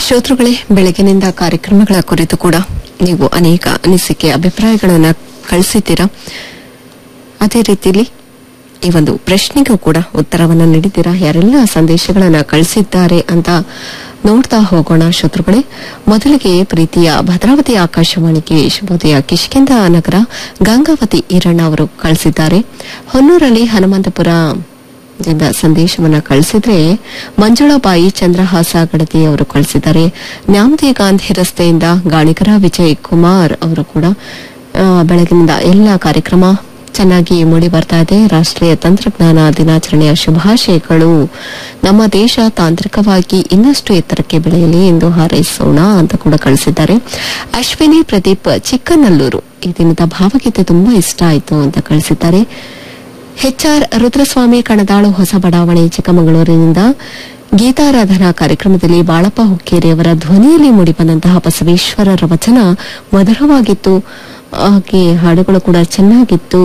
ಶ್ರೋತೃಗಳೇ ಬೆಳಗಿನಿಂದ ಕಾರ್ಯಕ್ರಮಗಳ ಕುರಿತು ಕೂಡ ನೀವು ಅನೇಕ ಅನಿಸಿಕೆ ಅಭಿಪ್ರಾಯಗಳನ್ನು ಕಳಿಸಿದ್ದೀರಾ ಅದೇ ರೀತಿಯಲ್ಲಿ ಈ ಒಂದು ಪ್ರಶ್ನೆಗೂ ಕೂಡ ಉತ್ತರವನ್ನು ನೀಡಿದ್ದೀರಾ ಯಾರೆಲ್ಲ ಸಂದೇಶಗಳನ್ನು ಕಳಿಸಿದ್ದಾರೆ ಅಂತ ನೋಡ್ತಾ ಹೋಗೋಣ ಶ್ರೋತೃಗಳೇ ಮೊದಲಿಗೆ ಪ್ರೀತಿಯ ಭದ್ರಾವತಿ ಆಕಾಶವಾಣಿಗೆ ಶುಭೋದಯ ಕಿಷ್ಕಿಂದ ನಗರ ಗಂಗಾವತಿ ಈರಣ್ಣ ಅವರು ಕಳಿಸಿದ್ದಾರೆ ಹೊನ್ನೂರಲ್ಲಿ ಹನುಮಂತಪುರ ದಿಂದ ಸಂದೇಶವನ್ನ ಕಳಿಸಿದ್ರೆ ಮಂಜುಳಾಬಾಯಿ ಚಂದ್ರಹಾಸ ಗಡತಿ ಅವರು ಕಳಿಸಿದ್ದಾರೆ ನ್ಯಾಮತಿ ಗಾಂಧಿ ರಸ್ತೆಯಿಂದ ಗಾಣಿಗರ ವಿಜಯ್ ಕುಮಾರ್ ಅವರು ಕೂಡ ಆ, ಬೆಳಗಿನಿಂದ ಎಲ್ಲ ಕಾರ್ಯಕ್ರಮ ಚೆನ್ನಾಗಿ ಮೂಡಿ ಬರ್ತಾ ಇದೆ ರಾಷ್ಟ್ರೀಯ ತಂತ್ರಜ್ಞಾನ ದಿನಾಚರಣೆಯ ಶುಭಾಶಯಗಳು ನಮ್ಮ ದೇಶ ತಾಂತ್ರಿಕವಾಗಿ ಇನ್ನಷ್ಟು ಎತ್ತರಕ್ಕೆ ಬೆಳೆಯಲಿ ಎಂದು ಹಾರೈಸೋಣ ಅಂತ ಕೂಡ ಕಳಿಸಿದ್ದಾರೆ ಅಶ್ವಿನಿ ಪ್ರದೀಪ್ ಚಿಕ್ಕನಲ್ಲೂರು ಈ ದಿನದ ಭಾವಗೀತೆ ತುಂಬಾ ಇಷ್ಟ ಆಯಿತು ಅಂತ ಕಳಿಸಿದ್ದಾರೆ ಹೆಚ್ಆರ್ ರುದ್ರಸ್ವಾಮಿ ಕಣದಾಳು ಹೊಸ ಬಡಾವಣೆ ಚಿಕ್ಕಮಗಳೂರಿನಿಂದ ಗೀತಾರಾಧನಾ ಕಾರ್ಯಕ್ರಮದಲ್ಲಿ ಬಾಳಪ್ಪ ಹುಕ್ಕೇರಿಯವರ ಧ್ವನಿಯಲ್ಲಿ ಮೂಡಿಬಂದಂತಹ ಬಸವೇಶ್ವರರ ವಚನ ಮಧುರವಾಗಿತ್ತು ಹಾಗೆ ಹಾಡುಗಳು ಕೂಡ ಚೆನ್ನಾಗಿತ್ತು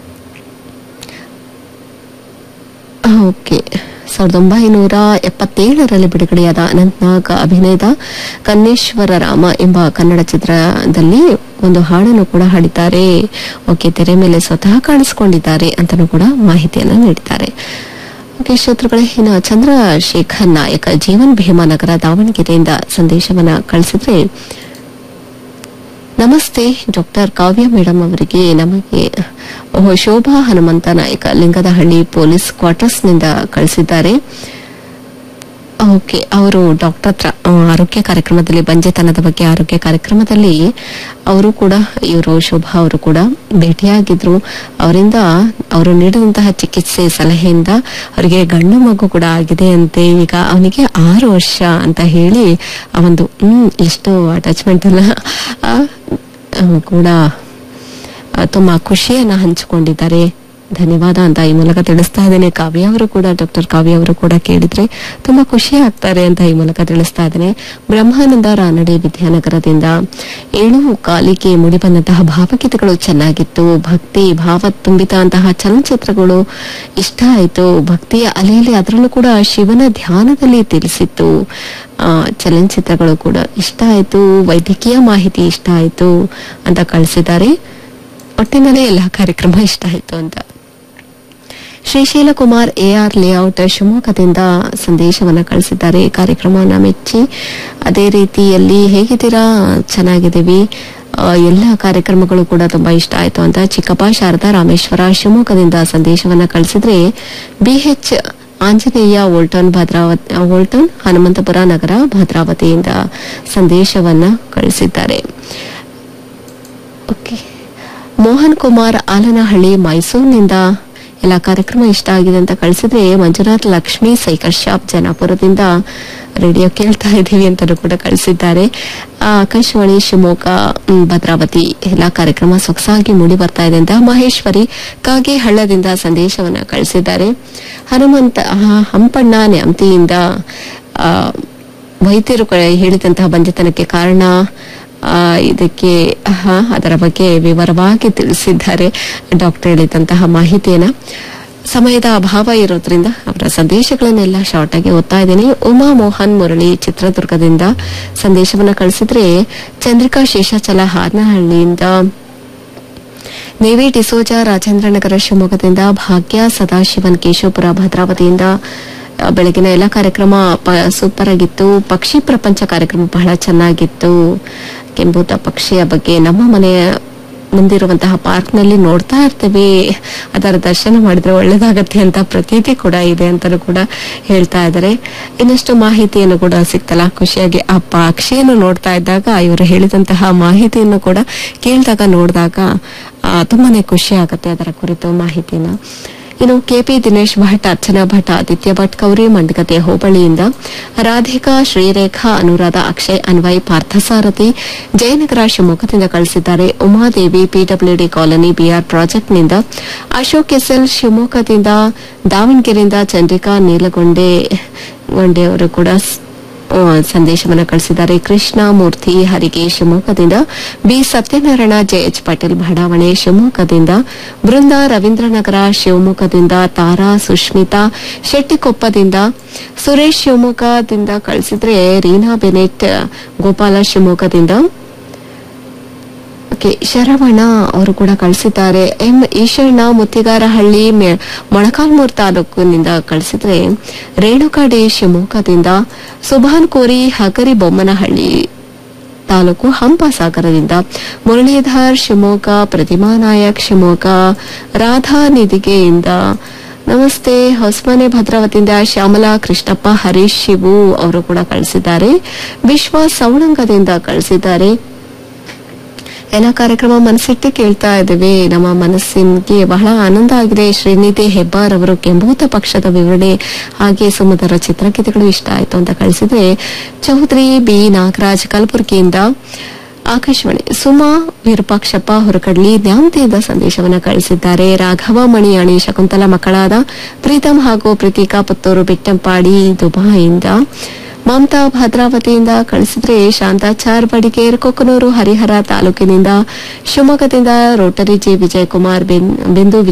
ಓಕೆ ಸಾವಿರದ ಒಂಬೈನೂರ ಎಪ್ಪತ್ತೇಳರಲ್ಲಿ ಬಿಡುಗಡೆಯಾದ ಅನಂತ್ನಾಗ್ ಅಭಿನಯದ ಕನ್ನೇಶ್ವರ ರಾಮ ಎಂಬ ಕನ್ನಡ ಚಿತ್ರದಲ್ಲಿ ಒಂದು ಹಾಡನ್ನು ಕೂಡ ಹಾಡಿದ್ದಾರೆ ಓಕೆ ತೆರೆ ಮೇಲೆ ಸ್ವತಃ ಕಾಣಿಸಿಕೊಂಡಿದ್ದಾರೆ ಅಂತಲೂ ಕೂಡ ಮಾಹಿತಿಯನ್ನು ನೀಡಿದ್ದಾರೆ ಓಕೆ ಶ್ರೋತೃಗಳೇ ಇನ್ನು ಚಂದ್ರಶೇಖರ್ ನಾಯಕ ಜೀವನ್ ಭೀಮಾನಗರ ದಾವಣಗೆರೆಯಿಂದ ಸಂದೇಶವನ್ನ ಕಳಿಸಿದ್ರೆ ನಮಸ್ತೆ ಡಾಕ್ಟರ್ ಕಾವ್ಯ ಮೇಡಮ್ ಅವರಿಗೆ ನಮಗೆ ಓಹ್, ಶೋಭಾ ಹನುಮಂತ ನಾಯಕ ಲಿಂಗದಹಳ್ಳಿ ಪೊಲೀಸ್ ಕ್ವಾರ್ಟರ್ಸ್ನಿಂದ ಕಳಿಸಿದ್ದಾರೆ ಓಕೆ ಅವರು ಡಾಕ್ಟರ್ ಹತ್ರ ಆ, ಆರೋಗ್ಯ ಕಾರ್ಯಕ್ರಮದಲ್ಲಿ ಬಂಜೆತನದ ಬಗ್ಗೆ ಆರೋಗ್ಯ ಕಾರ್ಯಕ್ರಮದಲ್ಲಿ ಅವರು ಕೂಡ ಇವರು ಶೋಭಾ ಅವರು ಕೂಡ ಭೇಟಿಯಾಗಿದ್ರು ಅವರಿಂದ ಅವರು ನೀಡಿದಂತಹ ಚಿಕಿತ್ಸೆ ಸಲಹೆಯಿಂದ ಅವರಿಗೆ ಗಂಡು ಮಗು ಕೂಡ ಆಗಿದೆ ಅಂತೆ ಈಗ ಅವನಿಗೆ ಆರು ವರ್ಷ ಅಂತ ಹೇಳಿ ಆ ಒಂದು ಹ್ಮ್ ಎಷ್ಟು ಅಟ್ಯಾಚ್ಮೆಂಟ್ ಎಲ್ಲ ಆ, ಆ, ಕೂಡ ಆ, ತುಂಬಾ ಖುಷಿಯನ್ನ ಹಂಚಿಕೊಂಡಿದ್ದಾರೆ ಧನ್ಯವಾದ ಅಂತ ಈ ಮೂಲಕ ತಿಳಿಸ್ತಾ ಇದ್ದೇನೆ ಕಾವ್ಯ ಅವರು ಕೂಡ ಡಾಕ್ಟರ್ ಕಾವ್ಯ ಅವರು ಕೂಡ ಕೇಳಿದ್ರೆ ತುಂಬಾ ಖುಷಿ ಆಗ್ತಾರೆ ಅಂತ ಈ ಮೂಲಕ ತಿಳಿಸ್ತಾ ಇದ್ದೇನೆ ಬ್ರಹ್ಮಾನಂದ ರಾನಡೆ ವಿದ್ಯಾನಗರದಿಂದ ಏಳು ಕಾಲಿಗೆ ಮುಡಿಬಂದಂತಹ ಭಾವಗೀತೆಗಳು ಚೆನ್ನಾಗಿತ್ತು ಭಕ್ತಿ ಭಾವ ತುಂಬಿದಂತಹ ಚಲನಚಿತ್ರಗಳು ಇಷ್ಟ ಆಯಿತು ಭಕ್ತಿಯ ಅಲೆಯಲ್ಲಿ ಅದರಲ್ಲೂ ಕೂಡ ಶಿವನ ಧ್ಯಾನದಲ್ಲಿ ತಿಳಿಸಿತ್ತು ಆ, ಚಲನಚಿತ್ರಗಳು ಕೂಡ ಇಷ್ಟ ಆಯಿತು ವೈದ್ಯಕೀಯ ಮಾಹಿತಿ ಇಷ್ಟ ಆಯಿತು ಅಂತ ಕಳಿಸಿದ್ದಾರೆ ಒಟ್ಟಿನಲ್ಲಿ ಎಲ್ಲ ಕಾರ್ಯಕ್ರಮ ಇಷ್ಟ ಆಯಿತು ಅಂತ ಶ್ರೀಶೈಲ ಕುಮಾರ್ ಎಆರ್ ಲೇಔಟ್ ಶಿವಮೊಗ್ಗದಿಂದ ಸಂದೇಶವನ್ನ ಕಳಿಸಿದ್ದಾರೆ ಕಾರ್ಯಕ್ರಮನ ಮೆಚ್ಚಿ ಅದೇ ರೀತಿಯಲ್ಲಿ ಹೇಗಿದ್ದೀರಾ ಚೆನ್ನಾಗಿದ್ದೀವಿ ಆ, ಎಲ್ಲ ಕಾರ್ಯಕ್ರಮಗಳು ಕೂಡ ತುಂಬಾ ಇಷ್ಟ ಆಯ್ತು ಅಂತ ಚಿಕ್ಕಪ್ಪ ಶಾರದಾ ರಾಮೇಶ್ವರ ಶಿವಮೊಗ್ಗದಿಂದ ಸಂದೇಶವನ್ನ ಕಳಿಸಿದ್ರೆ ಬಿಎಚ್ ಆಂಜನೇಯ ವೋಲ್ಟನ್ ಭದ್ರಾವತಿ ವೋಲ್ಟನ್ ಹನುಮಂತಪುರ ನಗರ ಭದ್ರಾವತಿಯಿಂದ ಸಂದೇಶವನ್ನ ಕಳಿಸಿದ್ದಾರೆ ಓಕೆ ಮೋಹನ್ ಕುಮಾರ್ ಆಲನಹಳ್ಳಿ ಮೈಸೂರಿನಿಂದ ಎಲ್ಲ ಕಾರ್ಯಕ್ರಮ ಇಷ್ಟ ಆಗಿದೆ ಅಂತ ಕಳಿಸಿದ್ರೆ ಮಂಜುನಾಥ್ ಲಕ್ಷ್ಮಿ ಸೈಕಲ್ ಶಾಪ್ ಜನಾಪುರದಿಂದ ರೇಡಿಯೋ ಕೇಳ್ತಾ ಇದ್ದೀವಿ ಅಂತಲೂ ಕೂಡ ಕಳಿಸಿದ್ದಾರೆ ಆ, ಆಕಾಶವಾಣಿ ಶಿವಮೊಗ್ಗ ಮ್, ಭದ್ರಾವತಿ ಎಲ್ಲ ಕಾರ್ಯಕ್ರಮ ಸೊಗಸಾಗಿ ಮೂಡಿ ಬರ್ತಾ ಇದೆ ಅಂತ ಮಹೇಶ್ವರಿ ಕಾಗೆ ಹಳ್ಳದಿಂದ ಸಂದೇಶವನ್ನ ಕಳಿಸಿದ್ದಾರೆ ಹನುಮಂತ ಆ, ಹಂಪಣ್ಣ ನ್ಯಾಮತಿಯಿಂದ ಆ, ವೈದ್ಯರು ಕ- ಹೇಳಿದಂತಹ ಬಂಜತನಕ್ಕೆ ಕಾರಣ ಆ, ಇದಕ್ಕೆ ಆಹಾ, ಅದರ ಬಗ್ಗೆ ವಿವರವಾಗಿ ತಿಳಿಸಿದ್ದಾರೆ ಡಾಕ್ಟರ್ ಹೇಳಿದಂತಹ ಮಾಹಿತಿಯನ್ನ ಸಮಯದ ಅಭಾವ ಇರೋದ್ರಿಂದ ಅವರ ಸಂದೇಶಗಳನ್ನೆಲ್ಲ ಶಾರ್ಟ್ ಆಗಿ ಓದ್ತಾ ಇದ್ದೀನಿ ಉಮಾ ಮೋಹನ್ ಮುರಳಿ ಚಿತ್ರದುರ್ಗದಿಂದ ಸಂದೇಶವನ್ನ ಕಳಿಸಿದ್ರೆ ಚಂದ್ರಿಕಾ ಶೇಷಾಚಲ ಹಾರನಹಳ್ಳಿಯಿಂದ ನೇವಿ ಡಿಸೋಜ ರಾಜೇಂದ್ರನಗರ ಶಿವಮೊಗ್ಗದಿಂದ ಭಾಗ್ಯ ಸದಾಶಿವನ್ ಕೇಶವಪುರ ಭದ್ರಾವತಿಯಿಂದ ಆ, ಬೆಳಗಿನ ಎಲ್ಲ ಕಾರ್ಯಕ್ರಮ ಪ- ಸೂಪರ್ ಆಗಿತ್ತು ಪಕ್ಷಿ ಪ್ರಪಂಚ ಕಾರ್ಯಕ್ರಮ ಬಹಳ ಚೆನ್ನಾಗಿತ್ತು ಕೆಂಬೂತ ಪಕ್ಷಿಯ ಬಗ್ಗೆ ನಮ್ಮ ಮನೆಯ ಮುಂದಿರುವಂತಹ ಪಾರ್ಕ್ನಲ್ಲಿ ನೋಡ್ತಾ ಇರ್ತೇವೆ ಅದರ ದರ್ಶನ ಮಾಡಿದ್ರೆ ಒಳ್ಳೇದಾಗತ್ತೆ ಅಂತ ಪ್ರತೀತಿ ಕೂಡ ಇದೆ ಅಂತಲೂ ಕೂಡ ಹೇಳ್ತಾ ಇದ್ದಾರೆ ಇನ್ನಷ್ಟು ಮಾಹಿತಿಯನ್ನು ಕೂಡ ಸಿಕ್ತಲ್ಲ ಖುಷಿಯಾಗಿ ಆ ಪಕ್ಷಿಯನ್ನು ನೋಡ್ತಾ ಇದ್ದಾಗ ಇವರು ಹೇಳಿದಂತಹ ಮಾಹಿತಿಯನ್ನು ಕೂಡ ಕೇಳಿದಾಗ ನೋಡಿದಾಗ ತುಂಬಾನೇ ಖುಷಿ ಆಗುತ್ತೆ ಅದರ ಕುರಿತು ಮಾಹಿತಿನ ಇನ್ನು ಕೆಪಿ ದಿನೇಶ್ ಭಟ್ ಅರ್ಚನಾ ಭಟ್ ಆದಿತ್ಯ ಭಟ್ ಕೌರಿ ಮಂಡಗತೆ ಹೋಬಳಿಯಿಂದ ರಾಧಿಕಾ ಶ್ರೀರೇಖಾ ಅನುರಾಧ ಅಕ್ಷಯ್ ಅನ್ವಯ್ ಪಾರ್ಥಸಾರಥಿ ಜಯನಗರ ಶಿವಮೊಗ್ಗದಿಂದ ಕಳಿಸಿದ್ದಾರೆ ಉಮಾದೇವಿ ಪಿಡಬ್ಲ್ಯೂಡಿ ಕಾಲನಿ ಬಿಆರ್ ಪ್ರಾಜೆಕ್ಟ್ನಿಂದ ಅಶೋಕ್ ಎಸ್ಎಲ್ ಶಿವಮೊಗ್ಗದಿಂದ ದಾವಣಗೆರೆಯಿಂದ ಚಂದ್ರಿಕಾ ನೀಲಗೊಂಡೆ ಗೊಂಡೆ ಅವರು ಕೂಡ ಸ್- ಆ, ಸಂದೇಶವನ್ನ ಕಳಿಸಿದ್ದಾರೆ ಕೃಷ್ಣ ಮೂರ್ತಿ ಹರಿಗೆ ಶಿವಮೊಗ್ಗದಿಂದ ಬಿ ಸತ್ಯನಾರಾಯಣ ಜೆಎಚ್ ಪಾಟೀಲ್ ಬಡಾವಣೆ ಶಿವಮೊಗ್ಗದಿಂದ ಬೃಂದ ರವೀಂದ್ರನಗರ ಶಿವಮೊಗ್ಗದಿಂದ ತಾರಾ ಸುಷ್ಮಿತಾ ಶೆಟ್ಟಿಕೊಪ್ಪದಿಂದ ಸುರೇಶ್ ಶಿವಮೊಗ್ಗದಿಂದ ಕಳಿಸಿದ್ರೆ ರೀನಾ ಬೆನೆಟ್ ಗೋಪಾಲ ಶಿವಮೊಗ್ಗದಿಂದ ಓಕೆ ಶರವಣ ಅವರು ಕೂಡ ಕಳಿಸಿದ್ದಾರೆ ಎಂ ಈಶಣ್ಣ ಮುತ್ತಿಗಾರಹಳ್ಳಿ ಮೆ- ಮೊಳಕಾಲ್ಮೂರು ತಾಲೂಕಿನಿಂದ ಕಳಿಸಿದ್ರೆ ರೇಣುಕಾ ಡಿ ಶಿವಮೊಗ್ಗದಿಂದ ಸುಭಾನ್ ಕೋರಿ ಹಗರಿ ಬೊಮ್ಮನಹಳ್ಳಿ ತಾಲೂಕು ಹಂಪಸಾಗರದಿಂದ ಮುರಳೀಧರ್ ಶಿವಮೊಗ್ಗ ಪ್ರತಿಮಾ ನಾಯಕ್ ಶಿವಮೊಗ್ಗ ರಾಧಾ ನಿಧಿಗೆಯಿಂದ ನಮಸ್ತೆ ಹೊಸಮನೆ ಭದ್ರಾವತಿಯಿಂದ ಶ್ಯಾಮಲಾ ಕೃಷ್ಣಪ್ಪ ಹರೀಶ್ ಶಿವು ಅವರು ಕೂಡ ಕಳಿಸಿದ್ದಾರೆ ವಿಶ್ವ ಸವಣಂಗದಿಂದ ಕಳಿಸಿದ್ದಾರೆ ಎಲ್ಲ ಕಾರ್ಯಕ್ರಮ ಮನಸ್ಸಿಟ್ಟು ಕೇಳ್ತಾ ಇದ್ದೇವೆ ನಮ್ಮ ಮನಸ್ಸಿಗೆ ಬಹಳ ಆನಂದ ಆಗಿದೆ ಶ್ರೀನಿಧಿ ಹೆಬ್ಬಾರ್ ಅವರು ಕೆಂಬೂತ ಪಕ್ಷದ ವಿವರಣೆ ಹಾಗೆ ಸುಮಧುರ ಚಿತ್ರಗೀತೆಗಳು ಇಷ್ಟ ಆಯ್ತು ಅಂತ ಕಳಿಸಿದ್ರೆ ಚೌಧರಿ ಬಿ ನಾಗರಾಜ್ ಕಲಬುರಗಿಯಿಂದ ಆಕಾಶವಾಣಿ ಸುಮಾ ವಿರೂಪಾಕ್ಷಪ್ಪ ಹೊರಕಡ್ಲಿ ನ್ಯಾಮತಿಯಿಂದ ಸಂದೇಶವನ್ನ ಕಳಿಸಿದ್ದಾರೆ ರಾಘವ ಮಣಿಯಾಣಿ ಶಕುಂತಲ ಮಕ್ಕಳಾದ ಪ್ರೀತಮ್ ಹಾಗೂ ಪ್ರೀತಿಕಾ ಪುತ್ತೂರು ಬೆಟ್ಟಂಪಾಡಿ ದುಬಾಯಿಂದ ಮಮತಾ ಭದ್ರಾವತಿಯಿಂದ ಕಳಿಸಿದ್ರೆ ಶಾಂತಾಚಾರ್ ಬಡಿಗೇರ್ ಕೊಕ್ಕನೂರು ಹರಿಹರ ತಾಲೂಕಿನಿಂದ ಶಿವಮೊಗ್ಗದಿಂದ ರೋಟರಿ ಜಿ ವಿಜಯಕುಮಾರ್ ಬಿಂದು ವಿಜಯ